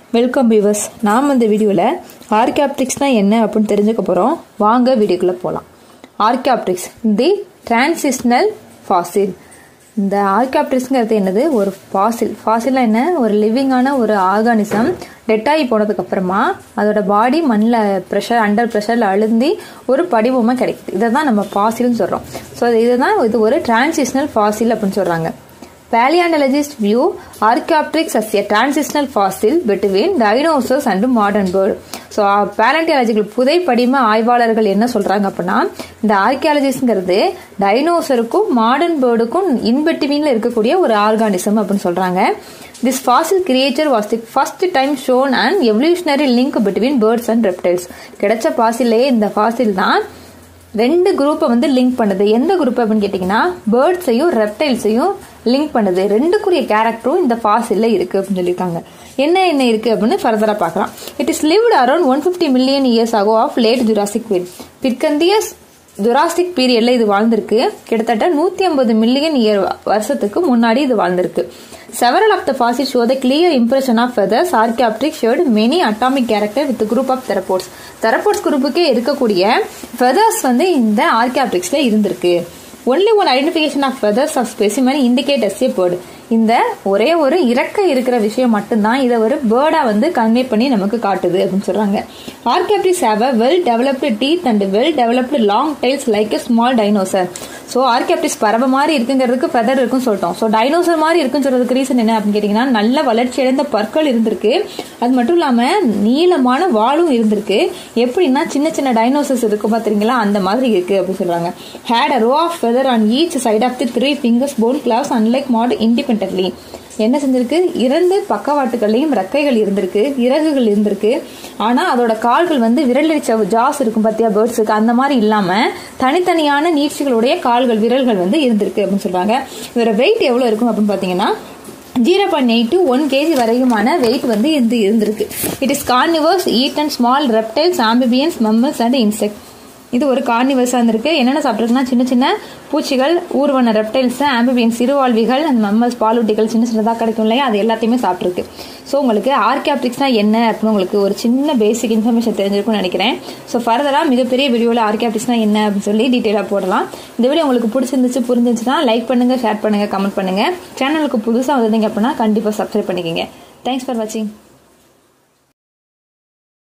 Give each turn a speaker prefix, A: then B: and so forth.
A: Welcome viewers நாம் இந்த வீடியோவில் ஆர்காப்டிக்ஸ்னால் என்ன அப்படின்னு தெரிஞ்சுக்க போகிறோம் வாங்க வீடியோக்குள்ளே போகலாம் ஆர்காப்டிக்ஸ் தி டிரான்சிஷனல் ஃபாசில் இந்த ஆர்காப்டிக்ஸ்ங்கிறது என்னது ஒரு ஃபாசில் ஃபாசிலாக என்ன ஒரு லிவிங்கான ஒரு ஆர்கானிசம் டெட்டாகி போனதுக்கப்புறமா அதோட பாடி மண்ணில் ப்ரெஷர் அண்டர் ப்ரெஷரில் அழுந்தி ஒரு படிவமாக கிடைக்குது இதை தான் நம்ம ஃபாசில்னு சொல்கிறோம் ஸோ இதுதான் இது ஒரு டிரான்சிஷனல் ஃபாசில் அப்படின்னு சொல்கிறாங்க Paleontologists view Archaeopteryx as a transitional fossil between dinosaurs and modern bird. So palaeontological புதைப்படிம ஆய்வாளர்கள் என்ன சொல்கிறாங்க அப்படின்னா இந்த ஆர்கியாலஜிஸ்ங்கிறது டைனோசருக்கும் மாடர்ன் பேர்டுக்கும் இன்பிட்வீனில் இருக்கக்கூடிய ஒரு ஆர்கானிசம் அப்படின்னு சொல்கிறாங்க this fossil creature was the first time shown and evolutionary link between birds and reptiles கிடைச்ச ஃபாசிலே இந்த ஃபாசில் தான் ரெண்டு குரூப்பை வந்து லிங்க் பண்ணுது எந்த குரூப் அப்படின்னு கேட்டிங்கன்னா பேர்ட்ஸையும் ரெப்டைல்ஸையும் லிங்க் பண்ணுது ரெண்டுக்குரிய கேரக்டரும் இந்த ஃபாசிலில் இருக்குது அப்படின்னு சொல்லியிருக்காங்க என்ன என்ன இருக்குது அப்படின்னு ஃபர்தராக பார்க்கலாம் it is lived around one fifty million years ஆகும் ஆஃப் லேட் ஜுராசிக் பீரியட் பிற்கந்திய ஜுராசிக் பீரியட்ல இது வாழ்ந்திருக்கு கிட்டத்தட்ட நூற்றி ஐம்பது மில்லியன் இயர் வருஷத்துக்கு முன்னாடி இது வாழ்ந்திருக்கு Several of the fossils show the clear impression of feathers. Archaeopteryx showed many atomic character with a group of theropods. theropods குரூப்புக்கே இருக்கக்கூடிய feathers வந்து இந்த ஆர்கியாப்டிக்ஸ்ல இருந்திருக்கு only one identification of feathers of specimen indicates a bird இந்த ஒரே ஒரு இறக்க இருக்கிற விஷயம் மட்டும்தான் இதை ஒரு பேர்டா வந்து கன்வே பண்ணி நமக்கு காட்டுது அப்படின்னு சொல்றாங்க Archaeopteryx have a well developed teeth and well developed long tails like a small dinosaur so Archaeopteryx பறவை மாதிரி இருக்குங்கிறதுக்கு ஃபெதர் இருக்குன்னு சொல்லிட்டோம் ஸோ டைனோசர் மாதிரி இருக்குன்னு சொல்றதுக்கு ரீசன் என்ன அப்படின்னு கேட்டிங்கன்னா நல்ல வளர்ச்சி அடைந்த பற்கள் இருந்திருக்கு அது மட்டும் இல்லாமல் நீளமான வாழும் இருந்திருக்கு எப்படின்னா சின்ன சின்ன டைனோசர்ஸ் இருக்கும் பார்த்துறீங்களா அந்த மாதிரி இருக்கு அப்படின்னு சொல்றாங்க had a row of feather on each side of the three fingers bone claws unlike mod independently என்ன செஞ்சிருக்கு இரண்டு பக்கவாட்டுகள்லையும் ரெக்கைகள் இருந்திருக்கு இறகுகள் இருந்திருக்கு ஆனால் அதோட கால்கள் வந்து விரலடிச்ச ஜாஸ் இருக்கும் பார்த்தியா பேர்ட்ஸுக்கு அந்த மாதிரி இல்லாமல் தனித்தனியான நீட்சிகளுடைய கால்கள் விரல்கள் வந்து இருந்திருக்கு அப்படின்னு சொல்றாங்க இதோட வெயிட் எவ்வளோ இருக்கும் அப்படின்னு பார்த்தீங்கன்னா zero point eight to one KG வரைக்குமான வெயிட் வந்து இருந்து இருந்திருக்கு it is carnivores eat and small reptiles amphibians mammals and insect இது ஒரு கார்னிவர்ஸாக இருந்திருக்கு என்னென்ன சாப்பிட்ருக்குன்னா சின்ன சின்ன பூச்சிகள் ஊர்வன ரெப்டைல்ஸ் ஆம்பிபியன் சிறுவாழ்விகள் அந்த மம்மல்ஸ் பாலூட்டிகள் சின்ன சின்னதாக கிடைக்கும் இல்லையா அது எல்லாத்தையுமே சாப்பிட்ருக்கு ஸோ உங்களுக்கு ஆர்கியாப்டிக்ஸ்னா என்ன அப்படின்னு உங்களுக்கு ஒரு சின்ன பேசிக் இன்ஃபர்மேஷன் தெரிஞ்சிருக்கும்னு நினைக்கிறேன் ஸோ ஃபர்தராக மிகப்பெரிய வீடியோவில் ஆர்கியாப்டிக்ஸ்னா என்ன அப்படின்னு சொல்லி டீட்டெயிலாக போடலாம் இந்த வீடியோ உங்களுக்கு பிடிச்சிருந்துச்சு புரிஞ்சிருந்துச்சுன்னா லைக் பண்ணுங்கள் ஷேர் பண்ணுங்கள் கமெண்ட் பண்ணுங்கள் சேனலுக்கு புதுசாக வந்தீங்க அப்படின்னா கண்டிப்பாக சப்ஸ்கிரைப் பண்ணிக்கோங்க தேங்க்ஸ் ஃபார் வாட்சிங்